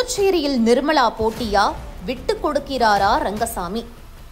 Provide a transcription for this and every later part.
புதுச்சேரியில் நிர்மலா போட்டியா விட்டுக் கொடுக்கிறாரா ரங்கசாமி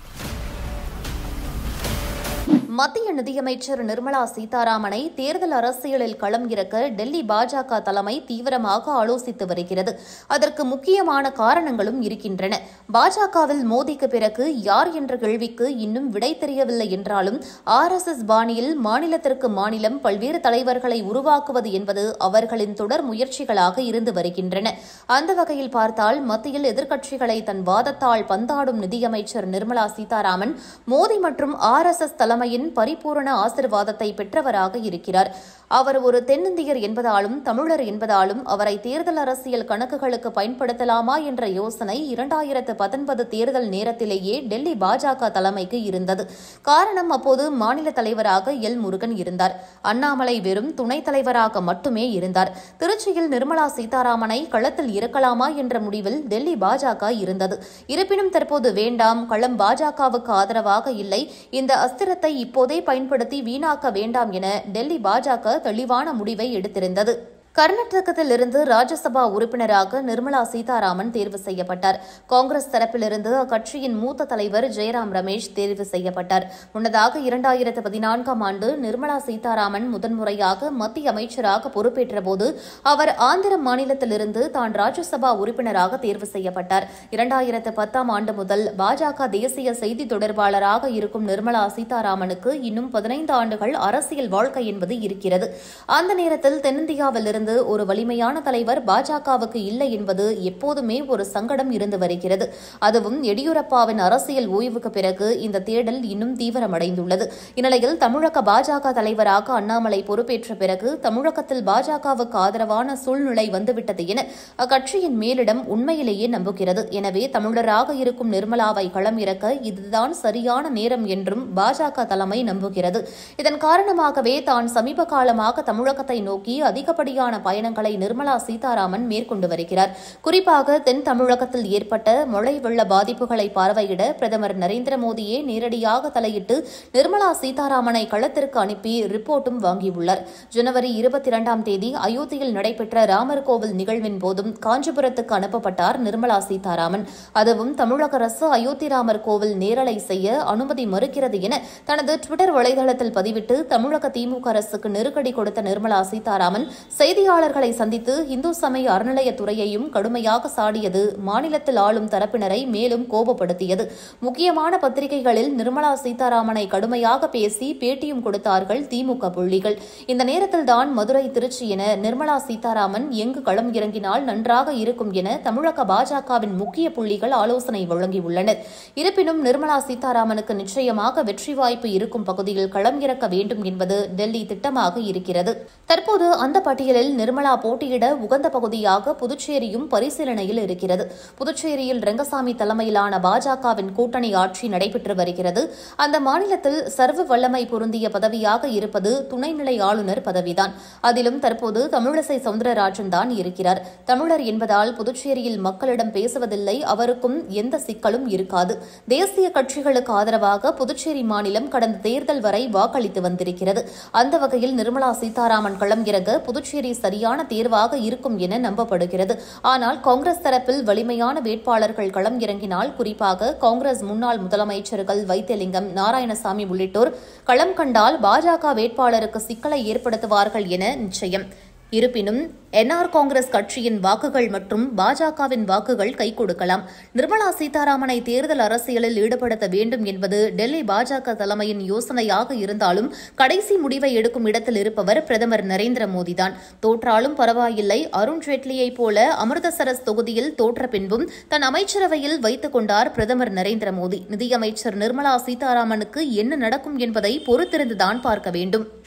மத்திய நிதியமைச்சர் நிர்மலா சீதாராமனை தேர்தல் அரசியலில் களம் இறக்க டெல்லி பாஜக தலைமை தீவிரமாக ஆலோசித்து வருகிறது அதற்கு முக்கியமான காரணங்களும் இருக்கின்றன பாஜகவில் மோடிக்கு பிறகு யார் என்ற கேள்விக்கு இன்னும் விடை தெரியவில்லை என்றாலும் ஆர் எஸ் எஸ் பாணியில் மாநிலத்திற்கு மாநிலம் பல்வேறு தலைவர்களை உருவாக்குவது என்பது அவர்களின் தொடர் முயற்சிகளாக இருந்து வருகின்றன அந்த வகையில் பார்த்தால் மத்தியில் எதிர்க்கட்சிகளை தன் வாதத்தால் பந்தாடும் நிதியமைச்சர் நிர்மலா சீதாராமன் மோடி மற்றும் ஆர் எஸ் எஸ் தலைமையின் பரிபூரண ஆசிர்வாதத்தை பெற்றவராக இருக்கிறார் அவர் ஒரு தென்னிந்தியர் என்பதாலும் தமிழர் என்பதாலும் அவரை தேர்தல் அரசியல் கணக்குகளுக்கு பயன்படுத்தலாமா என்ற யோசனை இரண்டாயிரத்து பத்தொன்பது தேர்தல் நேரத்திலேயே டெல்லி பாஜக தலைமைக்கு இருந்தது காரணம் அப்போது மாநில தலைவராக எல் முருகன் இருந்தார் அண்ணாமலை வெறும் துணைத் தலைவராக மட்டுமே இருந்தார் திருச்சியில் நிர்மலா சீதாராமனை களத்தில் இறக்கலாமா என்ற முடிவில் டெல்லி பாஜக இருந்தது இருப்பினும் தற்போது வேண்டாம் களம் பாஜகவுக்கு ஆதரவாக இல்லை இந்த அஸ்திரத்தை இப்போதே பயன்படுத்தி வீணாக்க வேண்டாம் என டெல்லி பாஜக தெளிவான முடிவை எடுத்திருந்தது கர்நாடகத்திலிருந்து ராஜ்யசபா உறுப்பினராக நிர்மலா சீதாராமன் தேர்வு செய்யப்பட்டார் காங்கிரஸ் தரப்பிலிருந்து அக்கட்சியின் மூத்த தலைவர் ஜெயராம் ரமேஷ் தேர்வு செய்யப்பட்டார் முன்னதாக இரண்டாயிரத்து பதினான்காம் ஆண்டு நிர்மலா சீதாராமன் முதன்முறையாக மத்திய அமைச்சராக பொறுப்பேற்றபோது அவர் ஆந்திர மாநிலத்திலிருந்து தான் ராஜ்யசபா உறுப்பினராக தேர்வு செய்யப்பட்டார் இரண்டாயிரத்து பத்தாம் ஆண்டு முதல் பாஜக தேசிய செய்தி தொடர்பாளராக இருக்கும் நிர்மலா சீதாராமனுக்கு இன்னும் பதினைந்து ஆண்டுகள் அரசியல் வாழ்க்கை என்பது இருக்கிறது அந்த நேரத்தில் தென்னிந்தியாவிலிருந்து ஒரு வலிமையான தலைவர் பாஜகவுக்கு இல்லை என்பது எப்போதுமே ஒரு சங்கடம் இருந்து வருகிறது அதுவும் எடியூரப்பாவின் அரசியல் ஓய்வுக்கு பிறகு இந்த தேடல் இன்னும் தீவிரமடைந்துள்ளது இந்நிலையில் தமிழக பாஜக தலைவராக அண்ணாமலை பொறுப்பேற்ற பிறகு தமிழகத்தில் பாஜகவுக்கு ஆதரவான சூழ்நிலை வந்துவிட்டது என அக்கட்சியின் மேலிடம் உண்மையிலேயே நம்புகிறது எனவே தமிழராக இருக்கும் நிர்மலாவை களம் இறக்க இதுதான் சரியான நேரம் என்றும் பாஜக தலைமை நம்புகிறது இதன் காரணமாகவே தான் சமீப காலமாக தமிழகத்தை நோக்கி அதிகப்படியான பயணங்களை நிர்மலா சீதாராமன் மேற்கொண்டு வருகிறார் குறிப்பாக தென் தமிழகத்தில் ஏற்பட்ட மழை வெள்ள பாதிப்புகளை பார்வையிட பிரதமர் நரேந்திர மோடியே நேரடியாக தலையிட்டு நிர்மலா சீதாராமனை களத்திற்கு அனுப்பி ரிப்போர்ட்டும் வாங்கியுள்ளார் ஜனவரி இருபத்தி இரண்டாம் தேதி அயோத்தியில் நடைபெற்ற ராமர் கோவில் நிகழ்வின் போதும் காஞ்சிபுரத்துக்கு அனுப்பப்பட்டார் நிர்மலா சீதாராமன் அதுவும் தமிழக அரசு அயோத்தி ராமர் கோவில் நேரலை செய்ய அனுமதி மறுக்கிறது என தனது டுவிட்டர் வலைதளத்தில் பதிவிட்டு தமிழக திமுக அரசுக்கு நெருக்கடி கொடுத்த நிர்மலா சீதாராமன் செய்தியாளர்களை சந்தித்து இந்து சமய அறநிலையத்துறையையும் கடுமையாக சாடியது மாநிலத்தில் ஆளும் தரப்பினரை மேலும் கோபப்படுத்தியது முக்கியமான பத்திரிகைகளில் நிர்மலா சீதாராமனை கடுமையாக பேசி பேட்டியும் கொடுத்தார்கள் திமுக புள்ளிகள் இந்த நேரத்தில் தான் மதுரை திருச்சி என நிர்மலா சீதாராமன் எங்கு களம் இறங்கினால் நன்றாக இருக்கும் என தமிழக பாஜகவின் முக்கிய புள்ளிகள் ஆலோசனை வழங்கியுள்ளனர் இருப்பினும் நிர்மலா சீதாராமனுக்கு நிச்சயமாக வெற்றி வாய்ப்பு இருக்கும் பகுதியில் களம் இறக்க வேண்டும் என்பது டெல்லி திட்டமாக இருக்கிறது தற்போது அந்த பட்டியலில் நிர்மலா போட்டியிட உகந்த பகுதியாக புதுச்சேரியும் பரிசீலனையில் இருக்கிறது புதுச்சேரியில் ரங்கசாமி தலைமையிலான பாஜகவின் கூட்டணி ஆட்சி நடைபெற்று வருகிறது அந்த மாநிலத்தில் சர்வ வல்லமை பொருந்திய பதவியாக இருப்பது துணைநிலை ஆளுநர் பதவிதான் அதிலும் தற்போது தமிழிசை சவுந்தரராஜன் தான் இருக்கிறார் தமிழர் என்பதால் புதுச்சேரியில் மக்களிடம் பேசுவதில்லை அவருக்கும் எந்த சிக்கலும் இருக்காது தேசிய கட்சிகளுக்கு ஆதரவாக புதுச்சேரி மாநிலம் கடந்த தேர்தல் வரை வாக்களித்து வந்திருக்கிறது அந்த வகையில் நிர்மலா சீதாராமன் களம் இறங்க புதுச்சேரி சரியான தேர்வாக இருக்கும் என நம்பப்படுகிறது ஆனால் காங்கிரஸ் தரப்பில் வலிமையான வேட்பாளர்கள் களம் இறங்கினால் குறிப்பாக காங்கிரஸ் முன்னாள் முதலமைச்சர்கள் வைத்தியலிங்கம் நாராயணசாமி உள்ளிட்டோர் களம் கண்டால் பாஜக வேட்பாளருக்கு சிக்கலை ஏற்படுத்துவார்கள் என நிச்சயம் இருப்பினும் என்ஆர் காங்கிரஸ் கட்சியின் வாக்குகள் மற்றும் பாஜகவின் வாக்குகள் கை கொடுக்கலாம் நிர்மலா சீதாராமனை தேர்தல் அரசியலில் ஈடுபடுத்த வேண்டும் என்பது டெல்லி பாஜக தலைமையின் யோசனையாக இருந்தாலும் கடைசி முடிவை எடுக்கும் இடத்தில் இருப்பவர் பிரதமர் நரேந்திர மோடிதான் தோற்றாலும் பரவாயில்லை அருண் ஜேட்லியைப் போல அமிர்தசரஸ் தொகுதியில் தோற்ற பின்பும் தன் அமைச்சரவையில் வைத்துக் கொண்டார் பிரதமர் நரேந்திர மோடி நிதியமைச்சர் நிர்மலா சீதாராமனுக்கு என்ன நடக்கும் என்பதை பொறுத்திருந்துதான் பார்க்க வேண்டும்